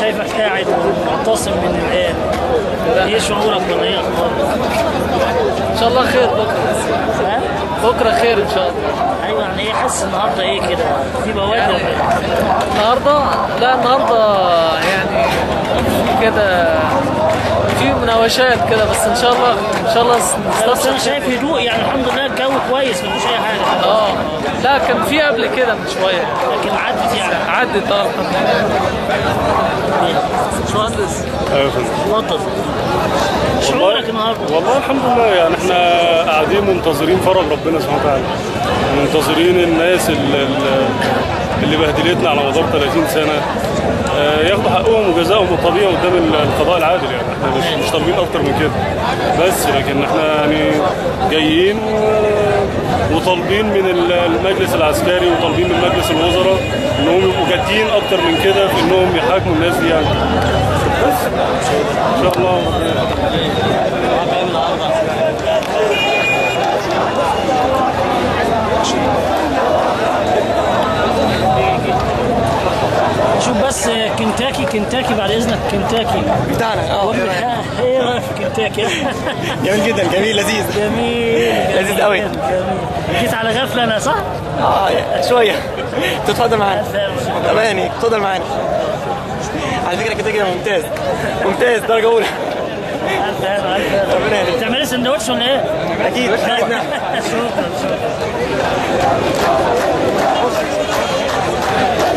شايفك قاعد ومعتصم من الآن ايه شعورك ولا ايه اخبارك؟ ان شاء الله خير بكره ها؟ بكره خير ان شاء الله ايوه يعني ايه حاسس النهارده ايه كده؟ في بوادر النهارده لا النهارده يعني في كده في مناوشات كده بس ان شاء الله ان شاء الله بس انا نستفسر شايف هدوء يعني الحمد لله الجو كويس مفيش اي حاجه اه لا كان في قبل كده من شويه لكن عدت يعني عدت اه الحمد لله باشمهندس ايوه يا فندم. اتفضل شعورك النهارده والله الحمد لله يعني احنا قاعدين منتظرين فرج ربنا سبحانه وتعالى منتظرين الناس اللي, اللي بهدلتنا على مدار 30 سنه آه، ياخدوا حقهم وجزائهم الطبيعي قدام القضاء العادل يعني احنا مش مش طالبين اكتر من كده بس لكن احنا يعني جايين و- وطالبين من ال- المجلس العسكري وطالبين من مجلس الوزراء انهم يبقوا جادين اكتر من كده في انهم يحاكموا الناس دي يعني بس ان شاء الله شوف بس كنتاكي كنتاكي بعد اذنك كنتاكي بتاعنا اه قول لي ها، ايه رايك في كنتاكي؟ جميل جدا جميل لذيذ جميل لذيذ قوي. جميل. جيت على غفله انا صح؟ اه شويه تتفضل معانا اماني تفضل معانا على فكره كده كده ممتاز ممتاز درجه اولى ألف هلا، ألف هلا. ربنا يهديك. بتعملي سندوتش ولا ايه؟ اكيد أكيد نعم. شكرا شكرا